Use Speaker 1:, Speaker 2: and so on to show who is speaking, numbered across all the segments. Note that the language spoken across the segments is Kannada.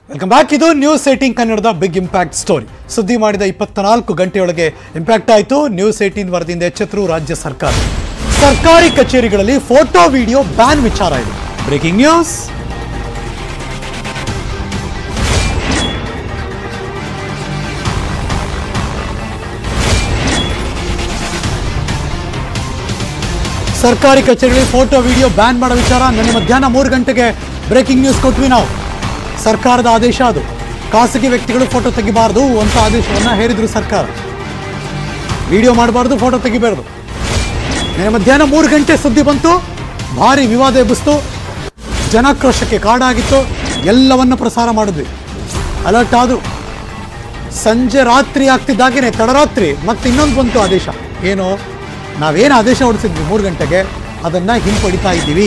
Speaker 1: ವೆಲ್ಕಮ್ ಬ್ಯಾಕ್ ಇದು ನ್ಯೂಸ್ ಏಟೀನ್ ಕನ್ನಡದ ಬಿಗ್ ಇಂಪ್ಯಾಕ್ಟ್ ಸ್ಟೋರಿ ಸುದ್ದಿ ಮಾಡಿದ ಇಪ್ಪತ್ನಾಲ್ಕು ಗಂಟೆಯೊಳಗೆ ಇಂಪ್ಯಾಕ್ಟ್ ಆಯಿತು ನ್ಯೂಸ್ ಏಟೀನ್ ವರದಿಯಿಂದ ಎಚ್ಚೆತ್ತರು ರಾಜ್ಯ ಸರ್ಕಾರ ಸರ್ಕಾರಿ ಕಚೇರಿಗಳಲ್ಲಿ ಫೋಟೋ ವಿಡಿಯೋ ಬ್ಯಾನ್ ವಿಚಾರ ಇದೆ ಬ್ರೇಕಿಂಗ್ ನ್ಯೂಸ್ ಸರ್ಕಾರಿ ಕಚೇರಿಗಳಲ್ಲಿ ಫೋಟೋ ವಿಡಿಯೋ ಬ್ಯಾನ್ ಮಾಡೋ ವಿಚಾರ ನಿನ್ನೆ ಮಧ್ಯಾಹ್ನ ಮೂರು ಗಂಟೆಗೆ ಬ್ರೇಕಿಂಗ್ ನ್ಯೂಸ್ ಕೊಟ್ವಿ ನಾವು ಸರ್ಕಾರದ ಆದೇಶ ಅದು ಖಾಸಗಿ ವ್ಯಕ್ತಿಗಳು ಫೋಟೋ ತೆಗಿಬಾರ್ದು ಅಂತ ಆದೇಶವನ್ನು ಹೇರಿದ್ರು ಸರ್ಕಾರ ವಿಡಿಯೋ ಮಾಡಬಾರ್ದು ಫೋಟೋ ತೆಗಿಬಾರ್ದು ನಿನ್ನೆ ಮಧ್ಯಾಹ್ನ ಮೂರು ಗಂಟೆ ಸುದ್ದಿ ಬಂತು ಭಾರಿ ವಿವಾದ ಎಬ್ಬಿಸ್ತು ಜನಾಕ್ರೋಶಕ್ಕೆ ಕಾಡಾಗಿತ್ತು ಎಲ್ಲವನ್ನು ಪ್ರಸಾರ ಮಾಡಿದ್ವಿ ಅಲರ್ಟ್ ಆದ್ರು ಸಂಜೆ ರಾತ್ರಿ ಆಗ್ತಿದ್ದಾಗೇನೆ ತಡರಾತ್ರಿ ಮತ್ತೆ ಇನ್ನೊಂದು ಬಂತು ಆದೇಶ ಏನು ನಾವೇನು ಆದೇಶ ಹೊರಡಿಸಿದ್ವಿ ಮೂರು ಗಂಟೆಗೆ ಅದನ್ನ ಹಿಂಪಡಿತಾ ಇದ್ದೀವಿ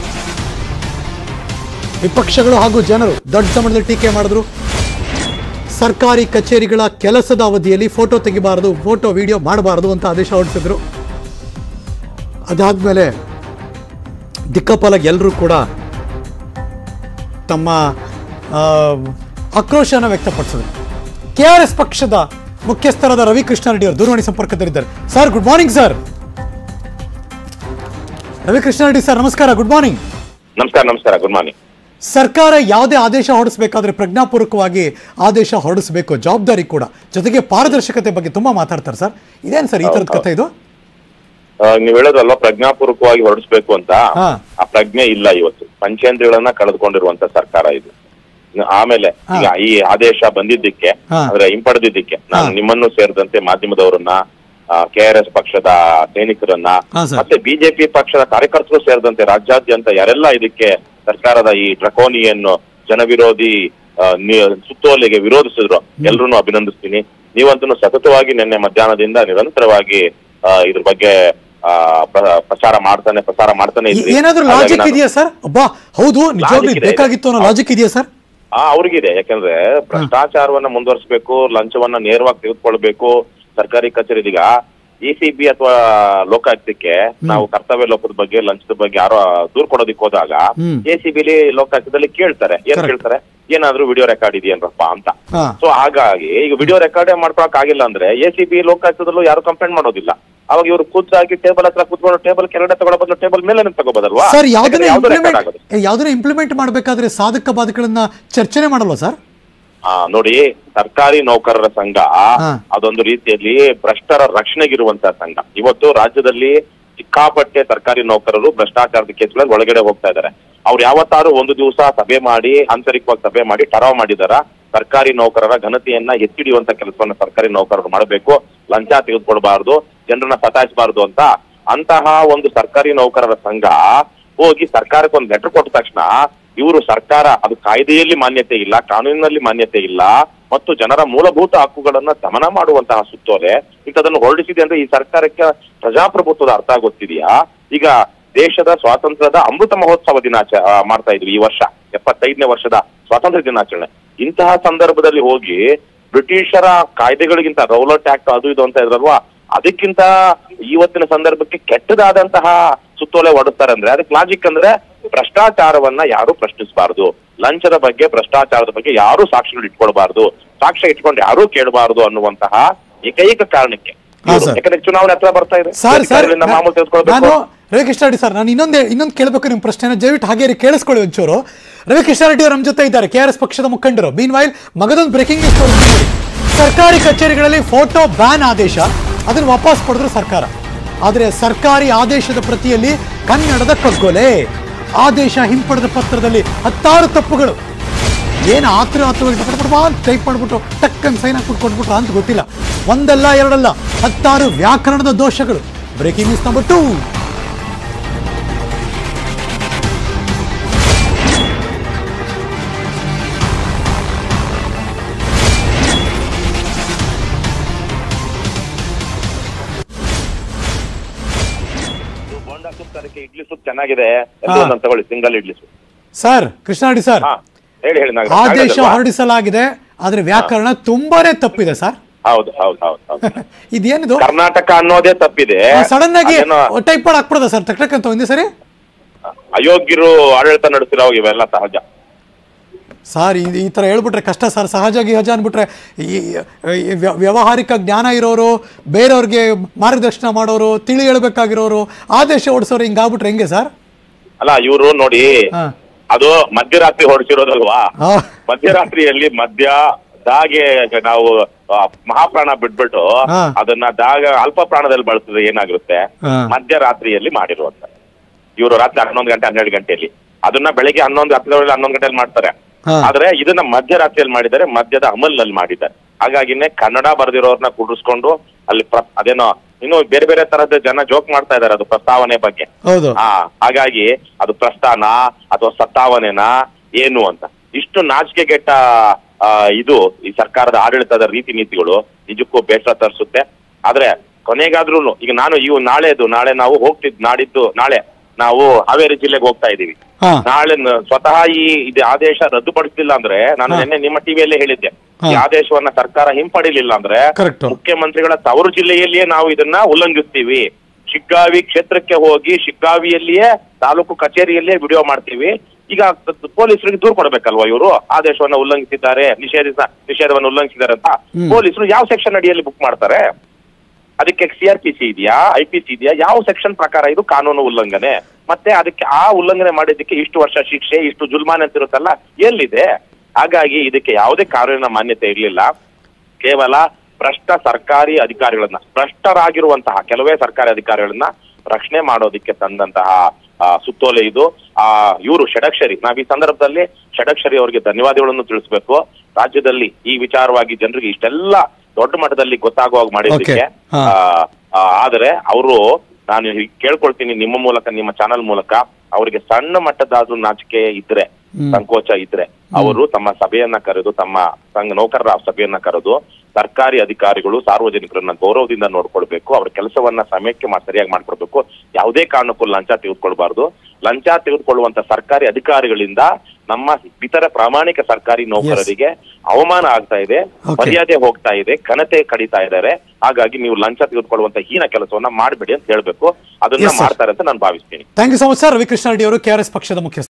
Speaker 1: ವಿಪಕ್ಷಗಳು ಹಾಗೂ ಜನರು ದೊಡ್ಡ ಪ್ರಮಾಣದಲ್ಲಿ ಟೀಕೆ ಮಾಡಿದ್ರು ಸರ್ಕಾರಿ ಕಚೇರಿಗಳ ಕೆಲಸದ ಅವಧಿಯಲ್ಲಿ ಫೋಟೋ ತೆಗಿಬಾರದು ಫೋಟೋ ವಿಡಿಯೋ ಮಾಡಬಾರದು ಅಂತ ಆದೇಶ ಹೊರಡಿಸಿದ್ರು ಅದಾದ್ಮೇಲೆ ದಿಕ್ಕಪಾಲಾಗಿ ಎಲ್ಲರೂ ಕೂಡ ತಮ್ಮ ಆ, ಆಕ್ರೋಶನ ವ್ಯಕ್ತಪಡಿಸಿದ್ರು ಕೆ ಆರ್ ಎಸ್ ಪಕ್ಷದ ಮುಖ್ಯಸ್ಥರಾದ ರವಿಕೃಷ್ಣ ರೆಡ್ಡಿ ಅವರು ದೂರವಾಣಿ ಸಂಪರ್ಕದಲ್ಲಿದ್ದಾರೆ sir good morning sir Ravikrishna Reddy sir ನಮಸ್ಕಾರ ಗುಡ್ ಮಾರ್ನಿಂಗ್
Speaker 2: ನಮಸ್ಕಾರ ನಮಸ್ಕಾರ ಗುಡ್ ಮಾರ್ನಿಂಗ್
Speaker 1: ಸರ್ಕಾರ ಯಾವುದೇ ಆದೇಶ ಹೊರಡಿಸಬೇಕಾದ್ರೆ ಪ್ರಜ್ಞಾಪೂರ್ವಕವಾಗಿ ಆದೇಶ ಹೊರಡಿಸಬೇಕು ಜವಾಬ್ದಾರಿ ಕೂಡ ಜೊತೆಗೆ ಪಾರದರ್ಶಕತೆ ಬಗ್ಗೆ ತುಂಬಾ ಮಾತಾಡ್ತಾರೆ ಸರ್ ಇದೇನು ಸರ್ ಈ ಥರದ
Speaker 2: ಹೌದು.
Speaker 1: ಕಥೆ ಇದು
Speaker 2: ನೀವ್ ಹೇಳೋದಲ್ವಾ ಪ್ರಜ್ಞಾಪೂರ್ವಕವಾಗಿ ಹೊರಡಿಸ್ಬೇಕು ಅಂತ
Speaker 1: ಹಾ.
Speaker 2: ಆ ಪ್ರಜ್ಞೆ ಇಲ್ಲ ಇವತ್ತು ಪಂಚೇಂದ್ರಿಗಳನ್ನ ಕಳೆದುಕೊಂಡಿರುವಂತ ಸರ್ಕಾರ ಇದು ಇನ್ನು ಆಮೇಲೆ
Speaker 1: ಹಾ.
Speaker 2: ಈಗ ಈ ಆದೇಶ ಬಂದಿದ್ದಕ್ಕೆ
Speaker 1: ಹಾ.
Speaker 2: ಅಂದ್ರೆ ಹಿಂಪಡೆದಿದ್ದಕ್ಕೆ ನಾನು
Speaker 1: ಹಾ.
Speaker 2: ನಿಮ್ಮನ್ನು ಸೇರಿದಂತೆ ಮಾಧ್ಯಮದವರನ್ನ ಕೆ ಆರ್ ಎಸ್ ಪಕ್ಷದ ಸೈನಿಕರನ್ನ
Speaker 1: ಹಾ, ಸರ್.
Speaker 2: ಮತ್ತೆ ಬಿಜೆಪಿ ಪಕ್ಷದ ಕಾರ್ಯಕರ್ತರು ಸೇರಿದಂತೆ ರಾಜ್ಯಾದ್ಯಂತ ಯಾರೆಲ್ಲ ಇದಕ್ಕೆ ಸರ್ಕಾರದ ಈ ಡ್ರಕೋನಿಯನ್ ಜನವಿರೋಧಿ ಆ, ನಿ- ಸುತ್ತೋಲೆಗೆ ವಿರೋಧಿಸಿದ್ರು ಎಲ್ರನ್ನೂ ಅಭಿನಂದಿಸ್ತೀನಿ ನೀವಂತೂ ಸತತವಾಗಿ ನಿನ್ನೆ ಮಧ್ಯಾಹ್ನದಿಂದ ನಿರಂತರವಾಗಿ ಆ, ಇದ್ರ ಬಗ್ಗೆ ಆ, ಪ್ರ- ಪ್ರಚಾರ ಮಾಡ್ತಾನೆ ಪ್ರಸಾರ ಮಾಡ್ತಾನೆ
Speaker 1: ಈ-
Speaker 2: ಇದ್ರಿ.
Speaker 1: ಏನಾದ್ರೂ
Speaker 2: ಹಾಗಾಗಿ
Speaker 1: ಲಾಜಿಕ್
Speaker 2: ನಾನು-
Speaker 1: ಇದೆಯಾ ಸರ್ ಅಬ್ಬಾ ಹೌದು ನಿಜವಾಗ್ಲೂ
Speaker 2: Logic ಇದೆ.
Speaker 1: ಬೇಕಾಗಿತ್ತು ಅನ್ನೋ ಲಾಜಿಕ್ ಇದೆಯಾ ಸರ್
Speaker 2: ಆ ಅವ್ರಿಗಿದೆ ಯಾಕಂದ್ರೆ ಭ್ರಷ್ಟಾಚಾರವನ್ನ ಮುಂದುವರಿಸಬೇಕು ಲಂಚವನ್ನ ನೇರವಾಗಿ ತೆಗೆದುಕೊಳ್ಬೇಕು ಸರ್ಕಾರಿ ಕಚೇರಿ ಈಗ ಇ ಸಿ ಬಿ ಅಥವಾ ಲೋಕಾಯುಕ್ತಕ್ಕೆ ನಾವು ಕರ್ತವ್ಯ ಲೋಪದ ಬಗ್ಗೆ ಲಂಚದ ಬಗ್ಗೆ ಯಾರೋ ದೂರ್ ಕೊಡೋದಿಕ್ ಹೋದಾಗ
Speaker 1: ಹ್ಮ್.
Speaker 2: ಎ ಸಿ ಬಿಲಿ ಲೋಕಾಯುಕ್ತದಲ್ಲಿ ಕೇಳ್ತಾರೆ ಏನ್
Speaker 1: Correct.
Speaker 2: ಕೇಳ್ತಾರೆ ಏನಾದ್ರೂ ವಿಡಿಯೋ ರೆಕಾರ್ಡ್ ಇದೆಯೇನ್ರಪ್ಪ ಅಂತ
Speaker 1: ಹಾ
Speaker 2: ಸೊ ಹಾಗಾಗಿ ಈಗ ವಿಡಿಯೋ ರೆಕಾರ್ಡೇ ಮಾಡ್ಕೊಳಕ್ ಆಗಿಲ್ಲ ಅಂದ್ರೆ ಎ ಸಿ ಬಿ ಲೋಕಾಯುಕ್ತದಲ್ಲೂ ಯಾರು ಕಂಪ್ಲೇಂಟ್ ಮಾಡೋದಿಲ್ಲ ಅವಾಗ ಇವರು ಖುದ್ದಾಗಿ ಟೇಬಲ್ ಹತ್ರ ಕೂತ್ಕೊಂಡು ಟೇಬಲ್ ಕೆಳಗಡೆ ತಗೊಳ್ಳೋ ಬದಲು ಟೇಬಲ್ ಮೇಲೆ ತಗೋಬೋದಲ್ವಾ
Speaker 1: ಸರ್ ಯಾವ್ದನ್ನ
Speaker 2: ಯಾವ್ದು ರೆಕಾರ್ಡ್
Speaker 1: ಇಂಪ್ಲಿಮೆಂಟ್
Speaker 2: ಆಗೋದು
Speaker 1: ಯಾವ್ದನ್ನ ಇಂಪ್ಲಿಮೆಂಟ್ ಮಾಡಬೇಕಾದ್ರೆ ಸಾಧಕ ಬಾಧಕಗಳನ್ನ ಚರ್ಚೆನೆ ಮಾಡಲ್ವಾ ಸರ್
Speaker 2: ಆ, ನೋಡಿ ಸರ್ಕಾರಿ ನೌಕರರ ಸಂಘ
Speaker 1: ಹಾ.
Speaker 2: ಅದೊಂದು ರೀತಿಯಲ್ಲಿ ಭ್ರಷ್ಟರ ರಕ್ಷಣೆಗಿರುವಂತಹ ಸಂಘ ಇವತ್ತು ರಾಜ್ಯದಲ್ಲಿ ಸಿಕ್ಕಾಪಟ್ಟೆ ಸರ್ಕಾರಿ ನೌಕರರು ಭ್ರಷ್ಟಾಚಾರದ ಕೇಸ್ಗಳಲ್ಲಿ ಒಳಗಡೆ ಹೋಗ್ತಾ ಇದ್ದಾರೆ ಅವ್ರು ಯಾವತ್ತಾರು ಒಂದು ದಿವಸ ಸಭೆ ಮಾಡಿ ಆಂತರಿಕವಾಗಿ ಸಭೆ ಮಾಡಿ ಠರಾವ್ ಮಾಡಿದಾರ ಸರ್ಕಾರಿ ನೌಕರರ ಘನತೆಯನ್ನ ಎತ್ತಿಡಿಯುವಂತ ಕೆಲಸವನ್ನ ಸರ್ಕಾರಿ ನೌಕರರು ಮಾಡಬೇಕು ಲಂಚ ತೆಗೆದುಕೊಳ್ಬಾರ್ದು ಜನರನ್ನ ಸತಾಯಿಸಬಾರ್ದು ಅಂತ ಅಂತಹ ಒಂದು ಸರ್ಕಾರಿ ನೌಕರರ ಸಂಘ ಹೋಗಿ ಸರ್ಕಾರಕ್ಕೆ ಒಂದು ಲೆಟರ್ ಕೊಟ್ಟ ತಕ್ಷಣ ಇವರು ಸರ್ಕಾರ ಅದು ಕಾಯ್ದೆಯಲ್ಲಿ ಮಾನ್ಯತೆ ಇಲ್ಲ ಕಾನೂನಿನಲ್ಲಿ ಮಾನ್ಯತೆ ಇಲ್ಲ ಮತ್ತು ಜನರ ಮೂಲಭೂತ ಹಕ್ಕುಗಳನ್ನ ದಮನ ಮಾಡುವಂತಹ ಸುತ್ತೋಲೆ ಇಂಥದನ್ನು ಹೊರಡಿಸಿದೆ ಅಂದ್ರೆ ಈ ಸರ್ಕಾರಕ್ಕೆ ಪ್ರಜಾಪ್ರಭುತ್ವದ ಅರ್ಥ ಗೊತ್ತಿದೆಯಾ ಈಗ ದೇಶದ ಸ್ವಾತಂತ್ರ್ಯದ ಅಮೃತ ಮಹೋತ್ಸವ ದಿನಾಚ ಆ, ಮಾಡ್ತಾ ಇದ್ವಿ ಈ ವರ್ಷ ಎಪ್ಪತ್ತೈದನೇ ವರ್ಷದ ಸ್ವಾತಂತ್ರ್ಯ ದಿನಾಚರಣೆ ಇಂತಹ ಸಂದರ್ಭದಲ್ಲಿ ಹೋಗಿ ಬ್ರಿಟಿಷರ ಕಾಯ್ದೆಗಳಿಗಿಂತ ರೌಲಟ್ ಆಕ್ಟ್ ಅದು ಇದು ಅಂತ ಇದ್ರಲ್ವಾ ಅದಕ್ಕಿಂತ ಇವತ್ತಿನ ಸಂದರ್ಭಕ್ಕೆ ಕೆಟ್ಟದಾದಂತಹ ಸುತ್ತೋಲೆ ಹೊರಡ್ತಾರೆ ಅಂದ್ರೆ ಅದಕ್ಕೆ ಲಾಜಿಕ್ ಅಂದ್ರೆ ಭ್ರಷ್ಟಾಚಾರವನ್ನ ಯಾರು ಪ್ರಶ್ನಿಸಬಾರದು ಲಂಚದ ಬಗ್ಗೆ ಭ್ರಷ್ಟಾಚಾರದ ಬಗ್ಗೆ ಯಾರು ಸಾಕ್ಷಿಗಳು ಇಟ್ಕೊಳ್ಬಾರ್ದು ಸಾಕ್ಷ್ಯ ಇಟ್ಕೊಂಡು ಯಾರು ಕೇಳಬಾರದು ಅನ್ನುವಂತಹ ಏಕೈಕ ಕಾರಣಕ್ಕೆ
Speaker 1: ಹಾ,
Speaker 2: ಇವ್ರು-
Speaker 1: ಸರ್.
Speaker 2: ಯಾಕಂದ್ರೆ ಚುನಾವಣೆ ಹತ್ರ ಬರ್ತಾ ಇದೆ
Speaker 1: ಸರ್ ಸರ್
Speaker 2: ಅಧಿಕಾರಿಗಳಿಂದ ಮಾಮೂಲು ತೆಗೆದುಕೊಳ್ಬೇಕು
Speaker 1: ನಾನು ರವಿಕೃಷ್ಣ ರೆಡ್ಡಿ ಸರ್ ನಾನು ಇನ್ನೊಂದು ಇನ್ನೊಂದು ಕೇಳಬೇಕು ನಿಮ್ಮ ಪ್ರಶ್ನೆನ ದಯವಿಟ್ಟು ಹಾಗೆ ಇರಿ, ಕೇಳಿಸ್ಕೊಳ್ಳಿ ಒಂಚೂರು ರವಿಕೃಷ್ಣ ರೆಡ್ಡಿ ಅವರು ನಮ್ಮ ಜೊತೆ ಇದ್ದಾರೆ ಕೆ ಆರ್ ಎಸ್ ಪಕ್ಷದ ಮುಖಂಡರು ಮೀನ್ ವೈಲ್ ಮಗದೊಂದು ಬ್ರೇಕಿಂಗ್ ನ್ಯೂಸ್ ತೋರಿಸ್ತೀನಿ ಸರ್ಕಾರಿ ಕಚೇರಿಗಳಲ್ಲಿ ಫೋಟೋ ಬ್ಯಾನ್ ಆದೇಶ ಅದನ್ನು ವಾಪಸ್ ಪಡೆದ್ರು ಸರ್ಕಾರ ಆದರೆ ಸರ್ಕಾರಿ ಆದೇಶದ ಪ್ರತಿಯಲ್ಲಿ ಕನ್ನಡದ ಕಗ್ಗೊಲೆ ಆದೇಶ ಹಿಂಪಡೆದ ಪತ್ರದಲ್ಲಿ ಹತ್ತಾರು ತಪ್ಪುಗಳು ಏನು ಆತರ ಆತರ ಟೈಪ್ ಮಾಡ್ಬಿಟ್ಟು ಟಕ್ಕನ್ ಸೈನ್ ಹಾಕ್ಬಿಟ್ಟು ಕೊಟ್ಬಿಟ್ರ ಅಂತ ಗೊತ್ತಿಲ್ಲ ಒಂದಲ್ಲ ಎರಡಲ್ಲ ಹತ್ತಾರು ವ್ಯಾಕರಣದ ದೋಷಗಳು ಬ್ರೇಕಿಂಗ್ ನ್ಯೂಸ್ ನಂಬರ್ ಟೂ
Speaker 2: ಇದು ಬೋಂಡಾ ಸೂಪ್ ತರಕ್ಕೆ ಇಡ್ಲಿ ಸೂಪ್ ಚೆನ್ನಾಗಿದೆ
Speaker 1: ಹಾ.
Speaker 2: ಒಂದೊಂದು ತಗೊಳ್ಳಿ single idli soup
Speaker 1: sir Krishna Reddy sir
Speaker 2: ಹಾ ಹೇಳಿ ಹೇಳಿ ನಾಗರಾಜ್.
Speaker 1: ಆದೇಶ
Speaker 2: ಆಗಲ್ವಾ?
Speaker 1: ಹೊರಡಿಸಲಾಗಿದೆ ಆದ್ರೆ ವ್ಯಾಕರಣ ತುಂಬಾನೇ ತಪ್ಪಿದೆ ಸರ್
Speaker 2: ಹೌದು ಹೌದು ಹೌದು ಹೌದು
Speaker 1: ಇದೇನಿದು
Speaker 2: ಕರ್ನಾಟಕ ಅನ್ನೋದೇ ತಪ್ಪಿದೆ
Speaker 1: ಸಡನ್ ಆಗಿ
Speaker 2: ಅದೇನೋ
Speaker 1: ಟೈಪ್ ಮಾಡಿ ಹಾಕ್ಬಿಡೋದ ಸರ್ ಟಕ್ ಅಂತ ಒಂದೇ ಸರಿ
Speaker 2: ಅಯೋಗ್ಯರು ಆಡಳಿತ ನಡೆಸಿರೋ ಇವೆಲ್ಲ ಸಹಜ
Speaker 1: ಸರ್ ಈ ಈ ಥರ ಹೇಳ್ಬಿಟ್ರೆ ಕಷ್ಟ ಸರ್ ಸಹಜ ಗಿಹಜ ಅಂದ್ಬಿಟ್ರೆ ಈ ಈ ವ್ಯ- ವ್ಯಾವಹಾರಿಕ ಜ್ಞಾನ ಇರೋರು ಬೇರೆಯವ್ರಿಗೆ ಮಾರ್ಗದರ್ಶನ ಮಾಡೋರು ತಿಳಿ ಹೇಳ್ಬೇಕಾಗಿರೋರು ಆದೇಶ ಓಡಿಸೋರು ಹಿಂಗಾಗ್ಬಿಟ್ರೆ ಹೆಂಗೆ ಸರ್
Speaker 2: ಅಲ್ಲ ಇವರು ನೋಡಿ
Speaker 1: ಹಾಂ
Speaker 2: ಅದು ಮಧ್ಯರಾತ್ರಿ ಹೊರಡಿಸಿರೋದಲ್ವಾ
Speaker 1: ಹಾಂ
Speaker 2: ಮಧ್ಯರಾತ್ರಿಯಲ್ಲಿ ಮದ್ಯ ದಾಗೆ ನಾವು ಆ, ಮಹಾಪ್ರಾಣ ಬಿಟ್ಬಿಟ್ಟು
Speaker 1: ಹಾ.
Speaker 2: ಅದನ್ನ ದಾಗ ಅಲ್ಪ ಪ್ರಾಣದಲ್ಲಿ ಬಳಸಿದ್ರೆ ಏನಾಗಿರುತ್ತೆ
Speaker 1: ಹಾ.
Speaker 2: ಮಧ್ಯರಾತ್ರಿಯಲ್ಲಿ ಮಾಡಿರುವಂತ ಇವರು ರಾತ್ರಿ ಹನ್ನೊಂದು ಗಂಟೆ ಹನ್ನೆರಡು ಗಂಟೆಯಲ್ಲಿ ಅದನ್ನ ಬೆಳಿಗ್ಗೆ ಹನ್ನೊಂದು ಹತ್ತುವರೆ ಹನ್ನೊಂದು ಗಂಟೆಯಲ್ಲಿ ಮಾಡ್ತಾರೆ
Speaker 1: ಹಾ.
Speaker 2: ಆದ್ರೆ ಇದನ್ನ ಮಧ್ಯರಾತ್ರಿಯಲ್ಲಿ ಮಾಡಿದ್ದಾರೆ ಮಧ್ಯದ ಅಮಲ್ನಲ್ಲಿ ಮಾಡಿದ್ದಾರೆ ಹಾಗಾಗಿನೇ ಕನ್ನಡ ಬರೆದಿರೋರ್ನ ಕೂಡಿಸ್ಕೊಂಡು ಅಲ್ಲಿ ಪ್ರ- ಅದೇನೋ ಇನ್ನು ಬೇರೆ ಬೇರೆ ತರದ ಜನ ಜೋಕ್ ಮಾಡ್ತಾ ಇದಾರೆ ಅದು ಪ್ರಸ್ತಾವನೆ ಬಗ್ಗೆ
Speaker 1: ಹೌದು
Speaker 2: ಹಾ ಹಾಗಾಗಿ ಅದು ಪ್ರಸ್ಥಾನ ಅಥವಾ ಸತ್ತಾವನೆನಾ ಏನು ಅಂತ ಇಷ್ಟು ನಾಚಿಕೆಗೆಟ್ಟ ಆ, ಇದು ಈ ಸರ್ಕಾರದ ಆಡಳಿತದ ರೀತಿ ನೀತಿಗಳು ನಿಜಕ್ಕೂ ಬೇಸರ ತರಿಸುತ್ತೆ ಆದ್ರೆ ಕೊನೆಗಾದ್ರೂ ಈಗ ನಾನು ಇವು ನಾಳೆದು ನಾಳೆ ನಾವು ಹೋಗ್ತಿದ್ ನಾಡಿದ್ದು ನಾಳೆ ನಾವು ಹಾವೇರಿ ಜಿಲ್ಲೆಗೆ ಹೋಗ್ತಾ ಇದೀವಿ
Speaker 1: ಹಾ
Speaker 2: ನಾಳೆ ನ- ಸ್ವತಃ ಈ ಇದು ಆದೇಶ ರದ್ದುಪಡಿಸಲಿಲ್ಲ ಅಂದ್ರೆ ನಾನು
Speaker 1: ಹಾ.
Speaker 2: ನಿನ್ನೆ ನಿಮ್ಮ ಟಿವಿಯಲ್ಲೇ ಹೇಳಿದ್ದೆ ಈ
Speaker 1: ಹಾ.
Speaker 2: ಆದೇಶವನ್ನ ಸರ್ಕಾರ ಹಿಂಪಡಿಲಿಲ್ಲ ಅಂದ್ರೆ
Speaker 1: Correct.
Speaker 2: ಮುಖ್ಯಮಂತ್ರಿಗಳ ತವರು ಜಿಲ್ಲೆಯಲ್ಲಿಯೇ ನಾವು ಇದನ್ನ ಉಲ್ಲಂಘಿಸ್ತೀವಿ ಶಿಗ್ಗಾವಿ ಕ್ಷೇತ್ರಕ್ಕೆ ಹೋಗಿ ಶಿಗ್ಗಾವಿಯಲ್ಲಿಯೇ ತಾಲೂಕು ಕಚೇರಿಯಲ್ಲಿಯೇ ವಿಡಿಯೋ ಮಾಡ್ತೀವಿ ಈಗ ತ- ಪೊಲೀಸರಿಗೆ ದೂರು ಕೊಡಬೇಕಲ್ವಾ ಇವರು ಆದೇಶವನ್ನ ಉಲ್ಲಂಘಿಸಿದ್ದಾರೆ ನಿಷೇಧಿಸ ನಿಷೇಧವನ್ನು ಉಲ್ಲಂಘಿಸಿದ್ದಾರೆ ಅಂತ
Speaker 1: ಹ್ಮ್.
Speaker 2: ಪೊಲೀಸರು ಯಾವ ಸೆಕ್ಷನ್ ಅಡಿಯಲ್ಲಿ ಬುಕ್ ಮಾಡ್ತಾರೆ ಅದಕ್ಕೆ ಸಿ ಆರ್ ಪಿ ಸಿ ಇದೆಯಾ ಐ ಪಿ ಸಿ ಇದೆಯಾ ಯಾವ ಸೆಕ್ಷನ್ ಪ್ರಕಾರ ಇದು ಕಾನೂನು ಉಲ್ಲಂಘನೆ ಮತ್ತೆ ಅದಕ್ಕೆ ಆ ಉಲ್ಲಂಘನೆ ಮಾಡಿದ್ದಕ್ಕೆ ಇಷ್ಟು ವರ್ಷ ಶಿಕ್ಷೆ ಇಷ್ಟು ಜುಲ್ಮಾನ್ ಅಂತ ಇರುತ್ತಲ್ಲ ಎಲ್ಲಿದೆ ಹಾಗಾಗಿ ಇದಕ್ಕೆ ಯಾವುದೇ ಕಾನೂನಿನ ಮಾನ್ಯತೆ ಇರಲಿಲ್ಲ ಕೇವಲ ಭ್ರಷ್ಟ ಸರ್ಕಾರಿ ಅಧಿಕಾರಿಗಳನ್ನ ಭ್ರಷ್ಟರಾಗಿರುವಂತಹ ಕೆಲವೇ ಸರ್ಕಾರಿ ಅಧಿಕಾರಿಗಳನ್ನ ರಕ್ಷಣೆ ಮಾಡೋದಿಕ್ಕೆ ತಂದಂತಹ ಆ, ಸುತ್ತೋಲೆ ಇದು ಆ ಇವರು ಷಡಕ್ಷರಿ ನಾವ್ ಈ ಸಂದರ್ಭದಲ್ಲಿ ಷಡಕ್ಷರಿ ಅವರಿಗೆ ಧನ್ಯವಾದಗಳನ್ನು ತಿಳಿಸ್ಬೇಕು ರಾಜ್ಯದಲ್ಲಿ ಈ ವಿಚಾರವಾಗಿ ಜನರಿಗೆ ಇಷ್ಟೆಲ್ಲ ದೊಡ್ಡ ಮಟ್ಟದಲ್ಲಿ ಗೊತ್ತಾಗುವಾಗ ಮಾಡಿದ್ದಕ್ಕೆ
Speaker 1: Okay. ಹಾ.
Speaker 2: ಆ, ಆ, ಆದರೆ ಅವರು ನಾನು ಹೀಗ್ ಕೇಳ್ಕೊಳ್ತೀನಿ ನಿಮ್ಮ ಮೂಲಕ ನಿಮ್ಮ ಚಾನಲ್ ಮೂಲಕ ಅವರಿಗೆ ಸಣ್ಣ ಮಟ್ಟದಾದ್ರೂ ನಾಚಿಕೆ ಇದ್ರೆ
Speaker 1: ಹ್ಮ್.
Speaker 2: ಸಂಕೋಚ ಇದ್ರೆ ಅವರು ತಮ್ಮ ಸಭೆಯನ್ನ ಕರೆದು ತಮ್ಮ ಸಂಘ ನೌಕರರ ಸಭೆಯನ್ನ ಕರೆದು ಸರ್ಕಾರಿ ಅಧಿಕಾರಿಗಳು ಸಾರ್ವಜನಿಕರನ್ನ ಗೌರವದಿಂದ ನೋಡ್ಕೊಳ್ಬೇಕು ಅವ್ರ ಕೆಲಸವನ್ನ ಸಮಯಕ್ಕೆ ಮಾ- ಸರಿಯಾಗಿ ಮಾಡ್ಕೊಡ್ಬೇಕು ಯಾವುದೇ ಕಾರಣಕ್ಕೂ ಲಂಚ ತೆಗೆದುಕೊಳ್ಬಾರ್ದು ಲಂಚ ತೆಗೆದುಕೊಳ್ಳುವಂತ ಸರ್ಕಾರಿ ಅಧಿಕಾರಿಗಳಿಂದ ನಮ್ಮ ಇತರ ಪ್ರಾಮಾಣಿಕ ಸರ್ಕಾರಿ ನೌಕರರಿಗೆ ಅವಮಾನ ಆಗ್ತಾ ಇದೆ
Speaker 1: Okay.
Speaker 2: ಮರ್ಯಾದೆ ಹೋಗ್ತಾ ಇದೆ ಘನತೆ ಕಡಿತಾ ಇದ್ದಾರೆ ಹಾಗಾಗಿ ನೀವು ಲಂಚ ತೆಗೆದುಕೊಳ್ಳುವಂತ ಹೀನ ಕೆಲಸವನ್ನ ಮಾಡಬೇಡಿ ಅಂತ ಹೇಳ್ಬೇಕು ಅದನ್ನ
Speaker 1: Yes, sir.
Speaker 2: ಮಾಡ್ತಾರೆ ಅಂತ ನಾನು ಭಾವಿಸ್ತೀನಿ
Speaker 1: thank you so much sir Ravikrishna Reddy ಅವರು ಕೆ ಆರ್ ಎಸ್ ಪಕ್ಷದ ಮುಖ್ಯಸ್ಥ